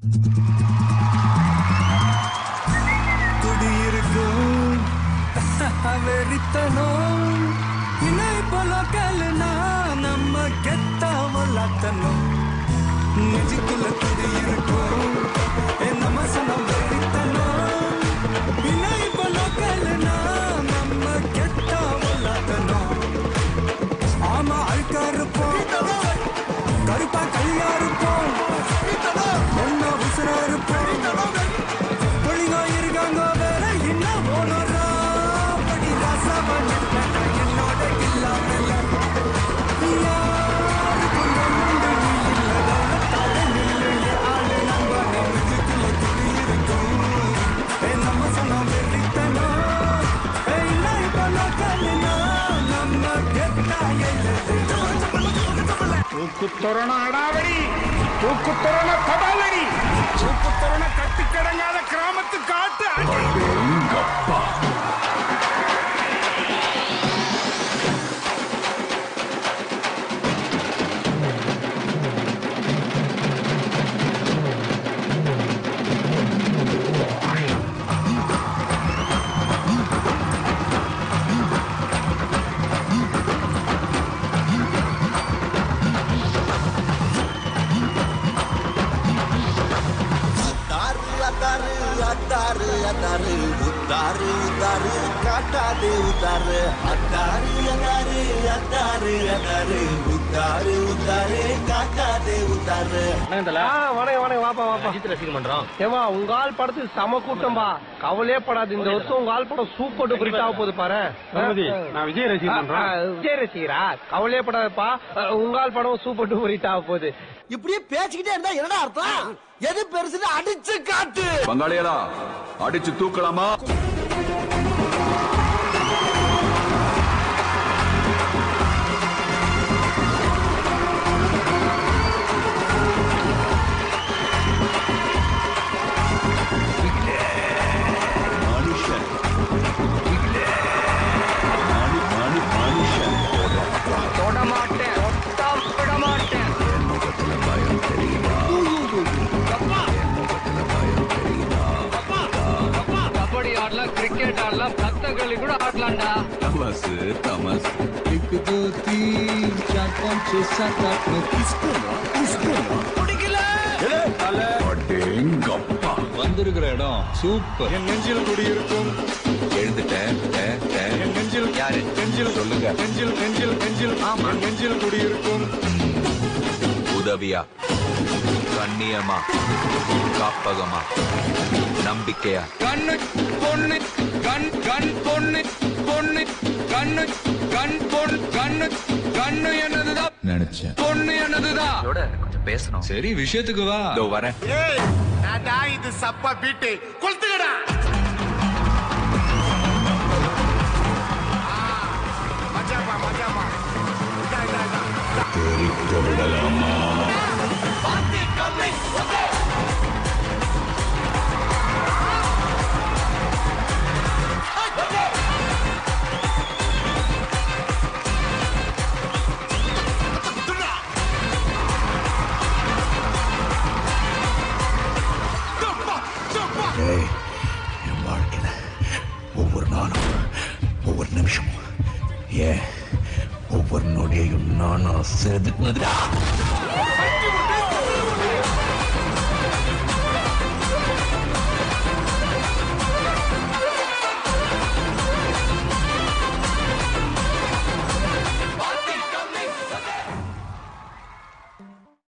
குடியிருக்கும் வெறித்தனம் இணை போல கல்னா நம்ம கெத்தாமலாத்தனம் நெஞ்சுக்குள்ள குடியிருக்கும் நம்ம சனம் வெறித்தனம் இணை போல கல்னா நம்ம கெத்தாமலாத்தனம் ஆமா அழுக்கா இருப்போம் கருப்பா கையா இருப்போம் ஒன்னா உசுரா இருப்போம் பொழிங்கா இருக்காங்க வேற என்ன போனோரா படி ராசா பண்ணிட்டா என்னோட இல்லாம யாருக்கும் நம்புண்டு நீ இல்ல தவத்தால நில்லு ஆளு நம்ப நெஞ்சுக்குள்ள துணி இருக்கும் ஏ நம்ம சொன்ன வெறித்தனா ஏய் நாய் பண்ண கல்லுனா நம்ம கெட்டா தூக்குத்தொரண அடாவடி தூக்குத்தொரண கபாலடி தூக்குத்தொரண கட்டுக்கடங்காத கிராமத்து காட்டு அத்தாரு அத்தாரு அத்தாரு அத்தாரு உத்தாரு உத்தாரு காட்டாது உத்தாரு அத்தாரு அத்தாரு அத்தாரு அத்தாரு உத்தாரு உத்தாரு காட்டாது உத்தாரு வணக்கம் வணக்கம் வாப்பா வாப்பா அஜித் ரசிகர் மன்றம் ஏவா உங்க ஆள் படத்துக்கு செம கூட்டம்பா கவலையே படாது இந்த வருஷம் உங்க ஆள் படம் சூப்பர் டூப்பர் ஹிட் ஆக போகுது பாரு கணபதி, நான் விஜய் ரசிகர் மன்றம். ஆ, ஆ, விஜய் ரசிகரா கவலையே படாதப்பா அஹ், உங்க ஆள் படம் சூப்பர் டூப்பர் ஹிட் ஆக போகுது இப்படியே பேசிக்கிட்டே இருந்தா என்னடா அர்த்தம் எது பெருசுன்னு அடிச்சு காட்டு பங்காளிகளா அடிச்சு தூக்கலாமா மனுஷன் மனு- மனு- மனுஷன் தொட மாட்டேன் விட மாட்டேன் கபடி ஆடலாம் கிரிக்கெட் ஆடலாம் கத்தகளி கூட ஆடலாம்டா தமசு தமசு அடேங்கப்பா வந்திருக்கிற இடம் சூப்பர் என் நெஞ்சில் குடியிருக்கும் எழுந்துட்டேன் டே, டே. என் நெஞ்சில் யாரு? நெஞ்சில் சொல்லுங்க. நெஞ்சில் நெஞ்சில் நெஞ்சில் ஆமா நெஞ்சில் குடியிருக்கும் உதவியா கண்ணியமா காப்பகமா நம்பிக்கையா கண்ணு பொண்ணு கண் கண் பொண்ணு பொண்ணு கண்ணு கண் பொண்ணு கண்ணு கண்ணு என்னதுதான் நினைச்சேன் பொண்ணு என்னதுதான் கொஞ்சம் பேசணும் சரி விஷயத்துக்கு வா இதோ வரேன் இது சப்பா பீட்டு கொளுத்துக்கடா மச்சாப்பா மச்சாப்பா இதா, இதா, இதா. ஏய், என் வாழ்க்கையில ஒவ்வொரு நாளும் ஒவ்வொரு நிமிஷமும் ஏன் ஒவ்வொரு நொடியையும் நானா செதுக்குனதுடா